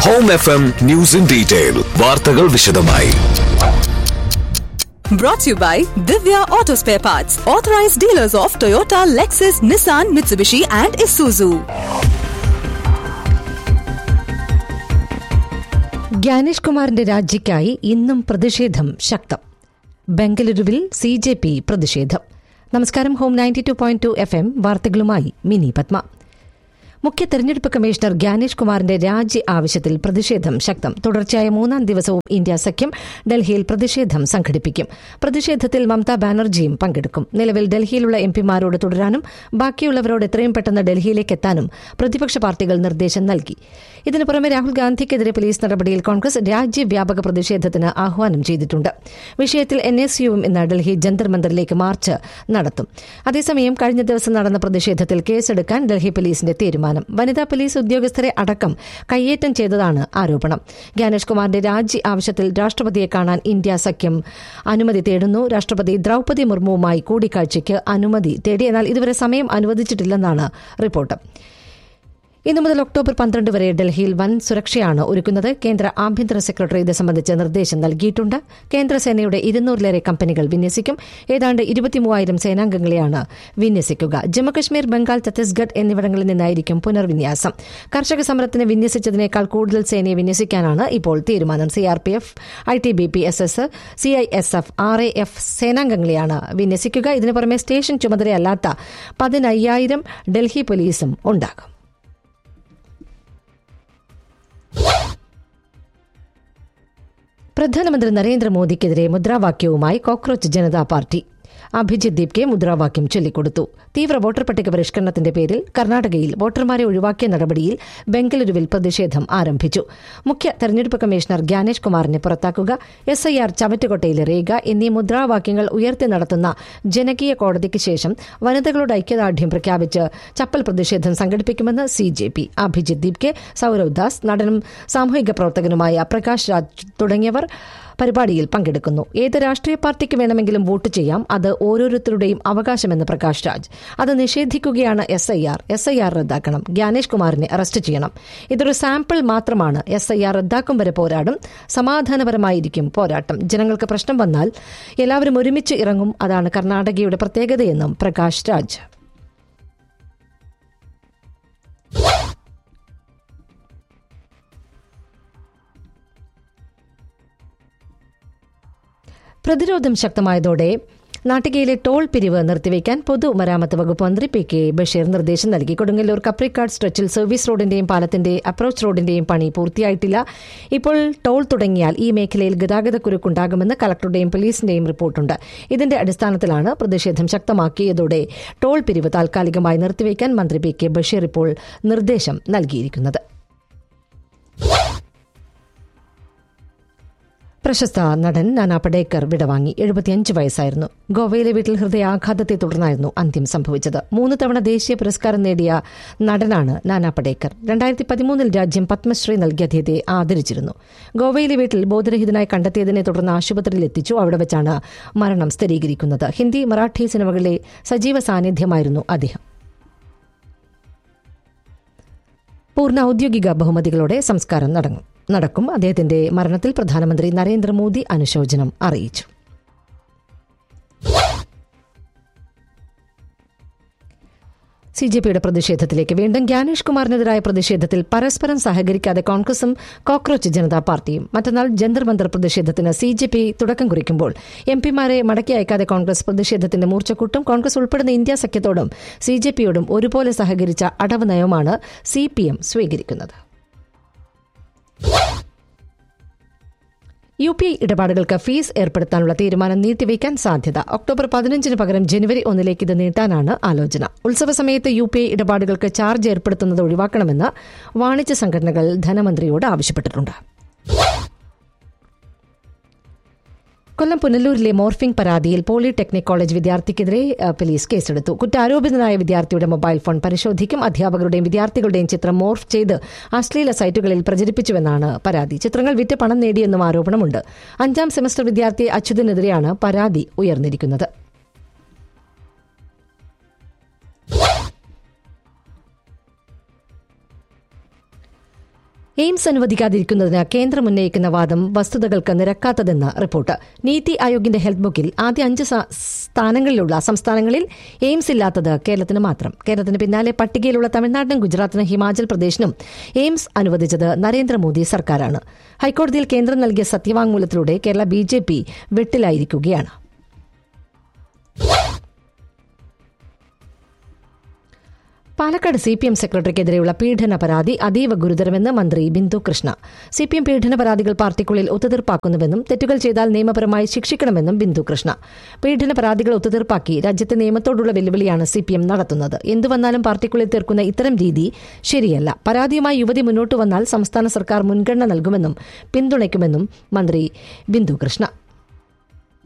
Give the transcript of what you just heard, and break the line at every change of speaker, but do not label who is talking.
Home F M news in detail വാർത്തകൾ വിശദമായി
Brought to you by Divya Auto Spare Parts, authorized dealers of Toyota, Lexus, Nissan, Mitsubishi, and Isuzu.
Gyanesh കുമാറിന്റെ രാജിക്കായി ഇന്നും പ്രതിഷേധം ശക്തം ബംഗളൂരുവിൽ C J P പ്രതിഷേധം നമസ്കാരം home ninety two point two FM എം വാർത്തകളുമായി മിനി പത്മ മുഖ്യ തെരഞ്ഞെടുപ്പ് കമ്മീഷണർ ഗ്യാനേഷ് കുമാറിന്റെ രാജി ആവശ്യത്തിൽ പ്രതിഷേധം ശക്തം തുടർച്ചയായ മൂന്നാം ദിവസവും ഇന്ത്യ സഖ്യം ഡൽഹിയിൽ പ്രതിഷേധം സംഘടിപ്പിക്കും പ്രതിഷേധത്തിൽ മമതാ ബാനർജിയും പങ്കെടുക്കും നിലവിൽ ഡൽഹിയിലുള്ള എംപിമാരോട് തുടരാനും ബാക്കിയുള്ളവരോട് എത്രയും പെട്ടെന്ന് ഡൽഹിയിലേക്ക് എത്താനും പ്രതിപക്ഷ പാർട്ടികൾ നിർദ്ദേശം നൽകി ഇതിനു പുറമെ രാഹുൽ ഗാന്ധിക്കെതിരെ പോലീസ് നടപടിയിൽ കോൺഗ്രസ് രാജ്യവ്യാപക പ്രതിഷേധത്തിന് ആഹ്വാനം ചെയ്തിട്ടുണ്ട് വിഷയത്തിൽ എൻ എസ് യുവും ഇന്ന് ഡൽഹി ജന്തർ മന്ദറിലേക്ക് മാർച്ച് നടത്തും അതേസമയം കഴിഞ്ഞ ദിവസം നടന്ന പ്രതിഷേധത്തിൽ കേസെടുക്കാൻ ഡൽഹി പോലീസിന്റെ തീരുമാനം വനിതാ പോലീസ് ഉദ്യോഗസ്ഥരെ അടക്കം കയ്യേറ്റം ചെയ്തതാണ് ആരോപണം ജ്ഞാനേഷ് കുമാറിന്റെ രാജി ആവശ്യത്തിൽ രാഷ്ട്രപതിയെ കാണാൻ ഇന്ത്യ സഖ്യം അനുമതി തേടുന്നു രാഷ്ട്രപതി ദ്രൌപതി മുർമുവുമായി കൂടിക്കാഴ്ചയ്ക്ക് അനുമതി തേടി എന്നാൽ ഇതുവരെ സമയം അനുവദിച്ചിട്ടില്ലെന്നാണ് റിപ്പോർട്ട് ഇന്നു മുതൽ ഒക്ടോബർ പന്ത്രണ്ട് വരെ ഡൽഹിയിൽ വൻ സുരക്ഷയാണ് ഒരുക്കുന്നത് കേന്ദ്ര ആഭ്യന്തര സെക്രട്ടറി ഇത് സംബന്ധിച്ച് നിർദ്ദേശം നൽകിയിട്ടുണ്ട് കേന്ദ്രസേനയുടെ ഇരുന്നൂറിലേറെ കമ്പനികൾ വിന്യസിക്കും ഏതാണ്ട് ഇരുപത്തിമൂവായിരം സേനാംഗങ്ങളെയാണ് വിന്യസിക്കുക ജമ്മുകശ്മീർ ബംഗാൾ ഛത്തീസ്ഗഡ് എന്നിവിടങ്ങളിൽ നിന്നായിരിക്കും പുനർവിന്യാസം കർഷക സമരത്തിന് വിന്യസിച്ചതിനേക്കാൾ കൂടുതൽ സേനയെ വിന്യസിക്കാനാണ് ഇപ്പോൾ തീരുമാനം CRPF I T B P S S CISF R A F സേനാംഗങ്ങളെയാണ് വിന്യസിക്കുക ഇതിനു പുറമെ സ്റ്റേഷൻ ചുമതലയല്ലാത്ത പതിനയ്യായിരം ഡൽഹി പോലീസും ഉണ്ടാകും പ്രധാനമന്ത്രി നരേന്ദ്രമോദിക്കെതിരെ മുദ്രാവാക്യവുമായി കോക്രോച്ച് ജനതാ പാർട്ടി അഭിജിത് ദീപ്കെ മുദ്രാവാക്യം ചൊല്ലിക്കൊടുത്തു തീവ്ര വോട്ടർ പട്ടിക പരിഷ്കരണത്തിന്റെ പേരിൽ കർണാടകയിൽ വോട്ടർമാരെ ഒഴിവാക്കിയ നടപടിയിൽ ബംഗളൂരുവിൽ പ്രതിഷേധം ആരംഭിച്ചു മുഖ്യ തെരഞ്ഞെടുപ്പ് കമ്മീഷണർ ഗ്യാനേഷ് കുമാറിനെ പുറത്താക്കുക എസ് ഐ ആർ ചവറ്റുകൊട്ടയിലെ രേഖ എന്നീ മുദ്രാവാക്യങ്ങൾ ഉയർത്തി നടത്തുന്ന ജനകീയ കോടതിക്ക് ശേഷം വനിതകളുടെ ഐക്യദാർഢ്യം പ്രഖ്യാപിച്ച് ചപ്പൽ പ്രതിഷേധം സംഘടിപ്പിക്കുമെന്ന് സി ജെ പി അഭിജിത് ദീപ്കെ സൌരവ് ദാസ് നടനും സാമൂഹിക പ്രവർത്തകനുമായ പ്രകാശ് രാജ് തുടങ്ങിയവർ പരിപാടിയിൽ പങ്കെടുക്കുന്നു ഏത് രാഷ്ട്രീയ പാർട്ടിക്ക് വേണമെങ്കിലും വോട്ട് ചെയ്യാം അത് ഓരോരുത്തരുടെയും അവകാശമെന്ന് പ്രകാശ് രാജ് അത് നിഷേധിക്കുകയാണ് S I R S I R റദ്ദാക്കണം ഗ്യാനേഷ് കുമാറിനെ അറസ്റ്റ് ചെയ്യണം ഇതൊരു സാമ്പിൾ മാത്രമാണ് എസ് ഐ ആർ റദ്ദാക്കും വരെ പോരാടും സമാധാനപരമായിരിക്കും പോരാട്ടം ജനങ്ങൾക്ക് പ്രശ്നം വന്നാൽ എല്ലാവരും ഒരുമിച്ച് ഇറങ്ങും അതാണ് കർണാടകയുടെ പ്രത്യേകതയെന്നും പ്രകാശ് രാജ് പ്രതിരോധം ശക്തമായതോടെ നാട്ടികയിലെ ടോൾ പിരിവ് നിർത്തിവെക്കാൻ പൊതുമരാമത്ത് വകുപ്പ് മന്ത്രി പി കെ ബഷീർ നിർദ്ദേശം നൽകി കൊടുങ്ങല്ലൂർ കപ്രിക്കാട് സ്ട്രെച്ചിൽ സർവീസ് റോഡിന്റെയും പാലത്തിന്റെ അപ്രോച്ച് റോഡിന്റെയും പണി പൂർത്തിയായിട്ടില്ല ഇപ്പോൾ ടോൾ തുടങ്ങിയാൽ ഈ മേഖലയിൽ ഗതാഗതക്കുരുക്കുണ്ടാകുമെന്ന് കളക്ടറുടെയും പോലീസിന്റെയും റിപ്പോർട്ടുണ്ട് ഇതിന്റെ അടിസ്ഥാനത്തിലാണ് പ്രതിഷേധം ശക്തമാക്കിയതോടെ ടോൾ പിരിവ് താൽക്കാലികമായി നിർത്തിവെക്കാൻ മന്ത്രി പി കെ ബഷീർ ഇപ്പോൾ നിർദ്ദേശം നൽകിയിരിക്കുന്നത് പ്രശസ്ത നടൻ നാനാ പടേക്കർ വിടവാങ്ങി എഴുപത്തിയഞ്ച് വയസ്സായിരുന്നു ഗോവയിലെ വീട്ടിൽ ഹൃദയാഘാതത്തെ തുടർന്നായിരുന്നു അന്ത്യം സംഭവിച്ചത് മൂന്ന് തവണ ദേശീയ പുരസ്കാരം നേടിയ നടനാണ് നാനാ പടേക്കർ രണ്ടായിരത്തി പതിമൂന്നിൽ രാജ്യം പത്മശ്രീ നൽകി അദ്ദേഹത്തെ ആദരിച്ചിരുന്നു ഗോവയിലെ വീട്ടിൽ ബോധരഹിതനായി കണ്ടെത്തിയതിനെ തുടർന്ന് ആശുപത്രിയിൽ എത്തിച്ചു അവിടെ വെച്ചാണ് മരണം സ്ഥിരീകരിക്കുന്നത് ഹിന്ദി മറാഠി സിനിമകളിലെ സജീവ സാന്നിധ്യമായിരുന്നു അദ്ദേഹം പൂർണ്ണ ഔദ്യോഗിക ബഹുമതികളോടെ സംസ്കാരം നടങ്ങും നടക്കും അദ്ദേഹത്തിന്റെ മരണത്തിൽ പ്രധാനമന്ത്രി നരേന്ദ്രമോദി അനുശോചനം അറിയിച്ചു സി ജെ പിയുടെ പ്രതിഷേധത്തിലേക്ക് വീണ്ടും ഗ്യാനേഷ് കുമാറിനെതിരായ പ്രതിഷേധത്തിൽ പരസ്പരം സഹകരിക്കാതെ കോൺഗ്രസും കോക്രോച്ച് ജനതാ പാർട്ടിയും മറ്റന്നാൾ ജന്തർ മന്ദർ പ്രതിഷേധത്തിന് സി ജെ പി തുടക്കം കുറിക്കുമ്പോൾ എം പിമാരെ മടക്കി അയക്കാതെ കോൺഗ്രസ് പ്രതിഷേധത്തിന്റെ മൂർച്ചക്കൂട്ടും കോൺഗ്രസ് ഉൾപ്പെടുന്ന ഇന്ത്യ സഖ്യത്തോടും സി ജെ പിയോടും ഒരുപോലെ സഹകരിച്ച അടവ് നയമാണ് സി പി എം സ്വീകരിക്കുന്നത് യു പി ഐ ഇടപാടുകൾക്ക് ഫീസ് ഏർപ്പെടുത്താനുള്ള തീരുമാനം നീട്ടിവെക്കാൻ സാധ്യത ഒക്ടോബർ പതിനഞ്ചിന് പകരം ജനുവരി ഒന്നിലേക്ക് ഇത് നീട്ടാനാണ് ആലോചന ഉത്സവ സമയത്ത് യു പി ഐ ഇടപാടുകൾക്ക് ചാർജ് ഏർപ്പെടുത്തുന്നത് ഒഴിവാക്കണമെന്ന് വാണിജ്യ സംഘടനകൾ ധനമന്ത്രിയോട് ആവശ്യപ്പെട്ടിട്ടുണ്ട് കൊല്ലം പുനലൂരിലെ മോർഫിംഗ് പരാതിയിൽ പോളിടെക്നിക് കോളേജ് വിദ്യാർത്ഥിക്കെതിരെ അഹ്, പോലീസ് കേസെടുത്തു കുറ്റാരോപിതനായ വിദ്യാർത്ഥിയുടെ മൊബൈൽ ഫോൺ പരിശോധിക്കും അധ്യാപകരുടെയും വിദ്യാർത്ഥികളുടെയും ചിത്രം മോർഫ് ചെയ്ത് അശ്ലീല സൈറ്റുകളിൽ പ്രചരിപ്പിച്ചുവെന്നാണ് പരാതി ചിത്രങ്ങൾ വിറ്റ് പണം നേടിയെന്നും ആരോപണമുണ്ട് അഞ്ചാം സെമസ്റ്റർ വിദ്യാർത്ഥി അച്യുതിനെതിരെയാണ് പരാതി ഉയർന്നിരിക്കുന്നത് എയിംസ് അനുവദിക്കാതിരിക്കുന്നതിന് കേന്ദ്രം ഉന്നയിക്കുന്ന വാദം വസ്തുതകൾക്ക് നിരക്കാത്തതെന്ന് റിപ്പോർട്ട് നീതി ആയോഗിന്റെ ഹെൽത്ത് ബുക്കിൽ ആദ്യ അഞ്ച് സ- സ്ഥാനങ്ങളിലുള്ള സംസ്ഥാനങ്ങളിൽ എയിംസ് ഇല്ലാത്തത് കേരളത്തിന് മാത്രം കേരളത്തിന് പിന്നാലെ പട്ടികയിലുള്ള തമിഴ്നാടിനും ഗുജറാത്തിനും ഹിമാചൽ പ്രദേശിനും എയിംസ് അനുവദിച്ചത് നരേന്ദ്രമോദി സർക്കാരാണ് ഹൈക്കോടതിയിൽ കേന്ദ്രം നൽകിയ സത്യവാങ്മൂലത്തിലൂടെ കേരള ബി ജെ പി വെട്ടിലായിരിക്കുകയാണ് പാലക്കാട് സി പി എം സെക്രട്ടറിക്കെതിരെയുള്ള പീഡന പരാതി അതീവ ഗുരുതരമെന്ന് മന്ത്രി Bindu Krishna C P M പീഡന പരാതികൾ പാർട്ടിക്കുള്ളിൽ ഒത്തുതീർപ്പാക്കുന്നുവെന്നും തെറ്റുകൾ ചെയ്താൽ നിയമപരമായി ശിക്ഷിക്കണമെന്നും ബിന്ദു കൃഷ്ണ പീഡന പരാതികൾ ഒത്തുതീർപ്പാക്കി രാജ്യത്തെ നിയമത്തോടുള്ള വെല്ലുവിളിയാണ് സി പി എം നടത്തുന്നത് എന്തു വന്നാലും പാർട്ടിക്കുള്ളിൽ തീർക്കുന്ന ഇത്തരം രീതി ശരിയല്ല പരാതിയുമായി യുവതി മുന്നോട്ട് വന്നാൽ സംസ്ഥാന സർക്കാർ മുൻഗണന നൽകുമെന്നും പിന്തുണയ്ക്കുമെന്നും മന്ത്രി ബിന്ദു കൃഷ്ണ